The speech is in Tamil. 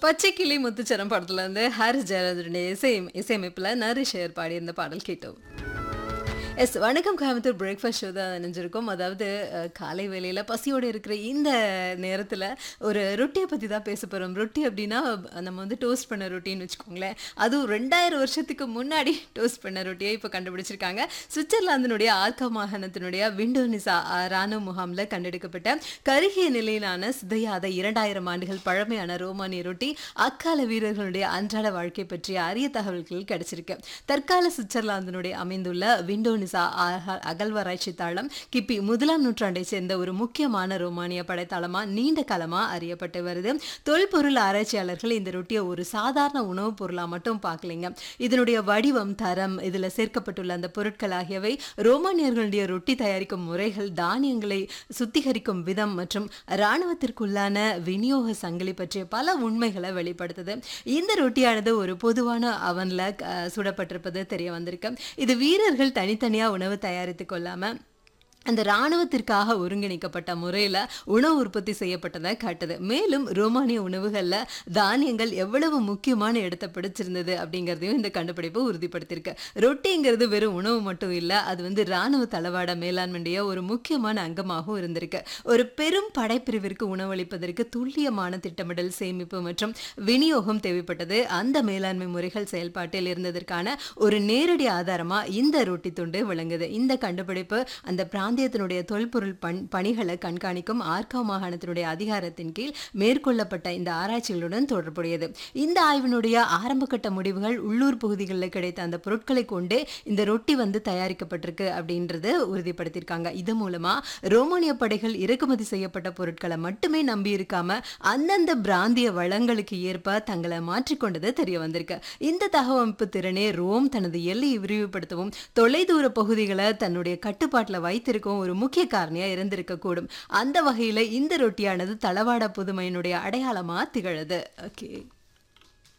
பச்சை கிளி முத்துச்சரம் படத்துல இருந்து ஹாரிஸ் ஜெயராஜனுடைய இசை இசையமைப்புல நரிஷேர் பாடியிருந்த பாடல் கேட்டோம் எஸ் வணக்கம் கோயம்புத்தூர் பிரேக்ஃபாஸ்ட் ஷோ தான் நினைஞ்சிருக்கோம் அதாவது அஹ், காலை வேளையில் பசியோடு இருக்கிற இந்த நேரத்தில் ஒரு ரொட்டியை பற்றி தான் பேச போகிறோம் ரொட்டி அப்படின்னா நம்ம வந்து டோஸ்ட் பண்ண ரொட்டின்னு வச்சுக்கோங்களேன் அதுவும் ரெண்டாயிரம் வருஷத்துக்கு முன்னாடி டோஸ்ட் பண்ண ரொட்டியை இப்போ கண்டுபிடிச்சிருக்காங்க சுவிட்சர்லாந்தினுடைய ஆர்கா மாகாணத்தினுடைய விண்டோனிசா அஹ், ராணுவ முகாமில் கண்டெடுக்கப்பட்ட கருகிய நிலையிலான சிதையாத இரண்டாயிரம் ஆண்டுகள் பழமையான ரோமானிய ரொட்டி அக்கால வீரர்களுடைய அன்றாட வாழ்க்கை பற்றிய அரிய தகவல்கள் கிடைச்சிருக்கு தற்கால சுவிட்சர்லாந்தினுடைய அமைந்துள்ள விண்டோனிசா அக- அகழ்வாராய்ச்சி தளம் கிபி முதலாம் நூற்றாண்டை சேர்ந்த ஒரு முக்கியமான ரோமானிய படைத்தளமா நீண்ட காலமா அறியப்பட்டு வருது தொல்பொருள் ஆராய்ச்சியாளர்கள் இந்த ரொட்டியை ஒரு சாதாரண உணவுப் பொருளா மட்டும் பார்க்கலைங்க இதனுடைய வடிவம் தரம் இதுல சேர்க்கப்பட்டுள்ள அந்த பொருட்கள் ஆகியவை ரோமானியர்களுடைய ரொட்டி தயாரிக்கும் முறைகள் தானியங்களை சுத்திகரிக்கும் விதம் மற்றும் இராணுவத்திற்குள்ளான விநியோக சங்கிலி பற்றிய பல உண்மைகளை வெளிப்படுத்துது இந்த ரொட்டியானது ஒரு பொதுவான அவன்ல அஹ், சுடப்பட்டிருப்பது தெரிய வந்திருக்கு இது வீரர்கள் தனித்தனியா உணவு தயாரித்து கொள்ளாம அந்த இராணுவத்திற்காக ஒருங்கிணைக்கப்பட்ட முறையில் உணவு உற்பத்தி செய்யப்பட்டதை காட்டுது மேலும் ரோமானிய உணவுகளில் தானியங்கள் எவ்வளவு முக்கியமான இடத்தை பிடிச்சிருந்தது அப்படிங்கிறதையும் இந்த கண்டுபிடிப்பு உறுதிப்படுத்தியிருக்கு ரொட்டிங்கிறது வெறும் உணவு மட்டும் இல்லை அது வந்து இராணுவ தளவாட மேலாண்மையுடைய ஒரு முக்கியமான அங்கமாகவும் இருந்திருக்கு ஒரு பெரும் படைப்பிரிவிற்கு உணவளிப்பதற்கு துல்லியமான திட்டமிடல் சேமிப்பு மற்றும் விநியோகம் தேவைப்பட்டது அந்த மேலாண்மை முறைகள் செயல்பாட்டில் இருந்ததற்கான ஒரு நேரடி ஆதாரமா இந்த ரொட்டி துண்டு விளங்குது இந்த கண்டுபிடிப்பு அந்த பிராந்தியத்தினுடைய தொல்பொருள் பண் பணிகளை கண்காணிக்கும் ஆர்கா மாகாணத்தினுடைய அதிகாரத்தின் கீழ் மேற்கொள்ளப்பட்ட இந்த ஆராய்ச்சிகளுடன் தொடர்புடையது இந்த ஆய்வினுடைய ஆரம்பகட்ட முடிவுகள் உள்ளூர் பகுதிகளில் கிடைத்த அந்த பொருட்களை கொண்டு இந்த ரொட்டி வந்து தயாரிக்கப்பட்டிருக்கு அப்படின்றது உறுதிப்படுத்தியிருக்காங்க இது மூலமா ரோமானிய படைகள் இறக்குமதி செய்யப்பட்ட பொருட்களை மட்டுமே நம்பி இருக்காம அந்தந்த பிராந்திய வளங்களுக்கு ஏற்ப தங்களை மாற்றிக்கொண்டது தெரிய வந்திருக்கு இந்த தகவமைப்பு திறனே ரோம் தனது எல்லையை விரிவுபடுத்தவும் தொலைதூர பகுதிகளை தன்னுடைய கட்டுப்பாட்டில் வைத்திருக்கவும் ஒரு முக்கிய காரணியா இருந்திருக்க கூடும் அந்த வகையில இந்த ரொட்டியானது தளவாட புதுமையினுடைய அடையாளமா திகழுது ஓகே